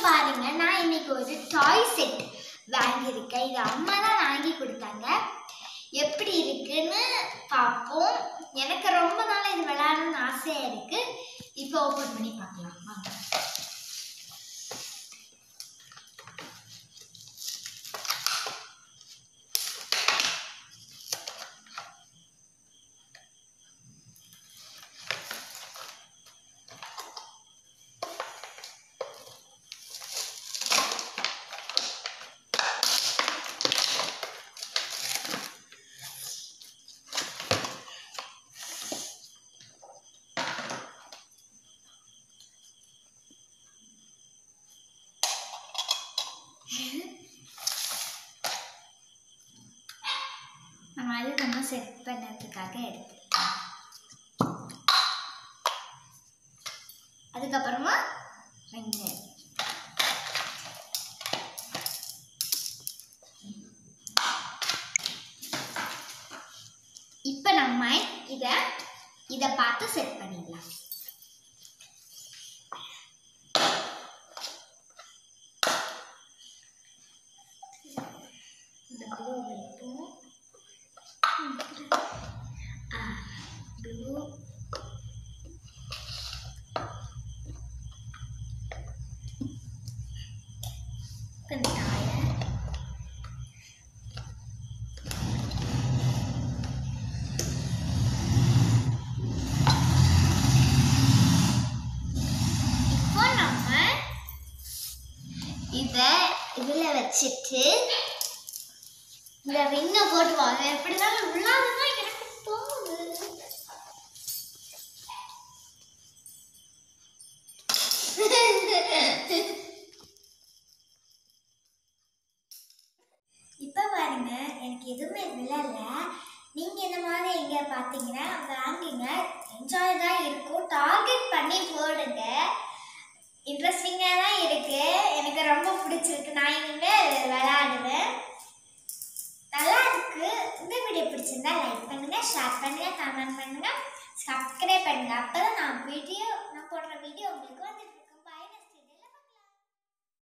பாருங்க நான் இன்னைக்கு ஒரு டாய் செட் வாங்கியிருக்கேன் இது அம்மா தான் வாங்கி கொடுத்தாங்க எப்படி இருக்குன்னு பார்ப்போம் எனக்கு ரொம்ப நாள் இது விளையாடணும்னு ஆசையாக இருக்கு இப்போ ஓப்பன் பண்ணி பார்க்கலாம் வாங்க நம்ம அது நம்ம செட் பண்ணதுக்காக எடுத்து அதுக்கப்புறமா ரெண்டு இப்போ நம்ம இதை இதை பார்த்து செட் பண்ணிடலாம் இந்த ப்ளூ வைப்போம் ப்ளூ டயர் இப்போ நம்ம இதை இதில் வச்சுட்டு இந்த ரிங்கை போட்டு வாங்க எப்படிதான் உள்ளாதுதான் எனக்கு தோணுது இப்போ பாருங்க எனக்கு எதுவுமே விழல நீங்க இந்த மாதிரி எங்க பாத்தீங்கன்னா வாங்குங்க என்ஜாய் தான் இருக்கும் டார்கெட் பண்ணி போடுங்க இன்ட்ரெஸ்டிங்காக தான் இருக்கு எனக்கு ரொம்ப பிடிச்சிருக்கு நான் இனிமேல் விளையாடுவேன் நல்லா இருக்கு இந்த வீடியோ பிடிச்சிருந்தா லைக் பண்ணுங்க ஷேர் பண்ணுங்க கமெண்ட் பண்ணுங்க சப்ஸ்கிரைப் பண்ணுங்க அப்பதான் நான் வீடியோ நான் போடுற வீடியோ உங்களுக்கு